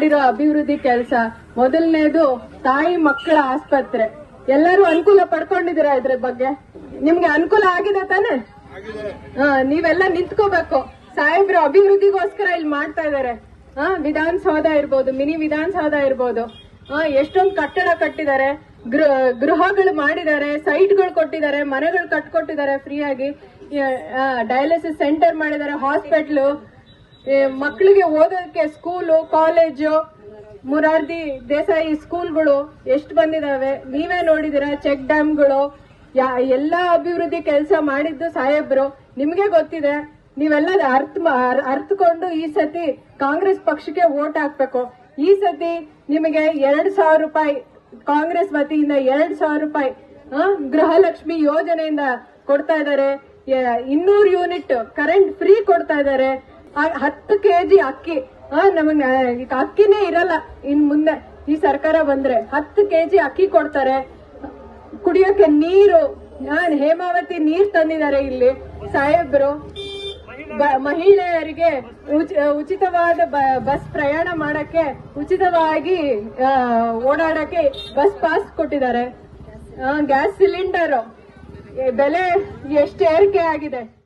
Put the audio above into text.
ಮಾಡಿರೋ ಅಭಿವೃದ್ಧಿ ಕೆಲಸ ಮೊದಲನೇದು ತಾಯಿ ಮಕ್ಕಳ ಆಸ್ಪತ್ರೆ ಎಲ್ಲರೂ ಅನುಕೂಲ ಪಡ್ಕೊಂಡಿದ್ದೀರಾ ಇದ್ರ ಬಗ್ಗೆ ನಿಮ್ಗೆ ಅನುಕೂಲ ಆಗಿದೆ ತಾನೆ ಹಾ ನೀವೆಲ್ಲ ನಿಂತ್ಕೋಬೇಕು ಸಾಹೇಬ್ರು ಅಭಿವೃದ್ಧಿಗೋಸ್ಕರ ಇಲ್ಲಿ ಮಾಡ್ತಾ ಇದಾರೆ ಹಾ ವಿಧಾನಸೌಧ ಇರ್ಬೋದು ಮಿನಿ ವಿಧಾನಸೌಧ ಇರ್ಬೋದು ಹಾ ಎಷ್ಟೊಂದು ಕಟ್ಟಡ ಕಟ್ಟಿದ್ದಾರೆ ಗೃಹ ಗೃಹಗಳು ಮಾಡಿದ್ದಾರೆ ಸೈಟ್ಗಳು ಕೊಟ್ಟಿದ್ದಾರೆ ಮನೆಗಳು ಕಟ್ಕೊಟ್ಟಿದ್ದಾರೆ ಫ್ರೀಯಾಗಿ ಡಯಾಲಿಸಿಸ್ ಸೆಂಟರ್ ಮಾಡಿದ್ದಾರೆ ಹಾಸ್ಪಿಟ್ಲು ಮಕ್ಕಳಿಗೆ ಓದೋದಕ್ಕೆ ಸ್ಕೂಲು ಕಾಲೇಜು ಮುರಾರ್ಜಿ ದೇಸಾಯಿ ಸ್ಕೂಲ್ಗಳು ಎಷ್ಟು ಬಂದಿದಾವೆ ನೀವೇ ನೋಡಿದಿರ ಚೆಕ್ ಡ್ಯಾಮ್ಗಳು ಯಾ- ಎಲ್ಲಾ ಅಭಿವೃದ್ಧಿ ಕೆಲಸ ಮಾಡಿದ್ದು ಸಾಹೇಬ್ರು ನಿಮ್ಗೆ ಗೊತ್ತಿದೆ ನೀವೆಲ್ಲ ಅರ್ಥ ಮಾ- ಅರ್ಥಕೊಂಡು ಈ ಸತಿ ಕಾಂಗ್ರೆಸ್ ಪಕ್ಷಕ್ಕೆ ವೋಟ್ ಹಾಕ್ಬೇಕು ಈ ಸತಿ ನಿಮಗೆ ಎರಡ್ ಸಾವಿರ ರೂಪಾಯಿ ಕಾಂಗ್ರೆಸ್ ವತಿಯಿಂದ ಎರಡ್ ಸಾವಿರ ರೂಪಾಯಿ ಆ, ಗೃಹಲಕ್ಷ್ಮಿ ಯೋಜನೆಯಿಂದ ಕೊಡ್ತಾ ಇದ್ದಾರೆ ಇನ್ನೂರು ಯೂನಿಟ್ ಕರೆಂಟ್ ಫ್ರೀ ಕೊಡ್ತಾ ಇದ್ದಾರೆ ಆ- ಹತ್ತು ಕೆಜಿ ಅಕ್ಕಿ ಆ, ನಮಗ್ ಆ, ಈಗ ಅಕ್ಕಿನೇ ಇರಲ್ಲ ಇನ್ ಮುಂದೆ ಈ ಸರ್ಕಾರ ಬಂದ್ರೆ ಹತ್ತು ಕೆಜಿ ಅಕ್ಕಿ ಕೊಡ್ತಾರೆ ಕುಡಿಯೋಕೆ ನೀರು ಆ, ಹೇಮಾವತಿ ನೀರ್ ತಂದಿದ್ದಾರೆ ಇಲ್ಲಿ ಸಾಹೇಬ್ರು ಬ- ಮಹಿಳೆಯರಿಗೆ ಉಚಿ- ಉಚಿತವಾದ ಬ- ಬಸ್ ಪ್ರಯಾಣ ಮಾಡಕ್ಕೆ ಉಚಿತವಾಗಿ ಆ, ಓಡಾಡಕ್ಕೆ ಬಸ್ ಪಾಸ್ ಕೊಟ್ಟಿದ್ದಾರೆ ಗ್ಯಾಸ್ ಸಿಲಿಂಡರ್ ಬೆಲೆ ಎಷ್ಟು ಏರಿಕೆ ಆಗಿದೆ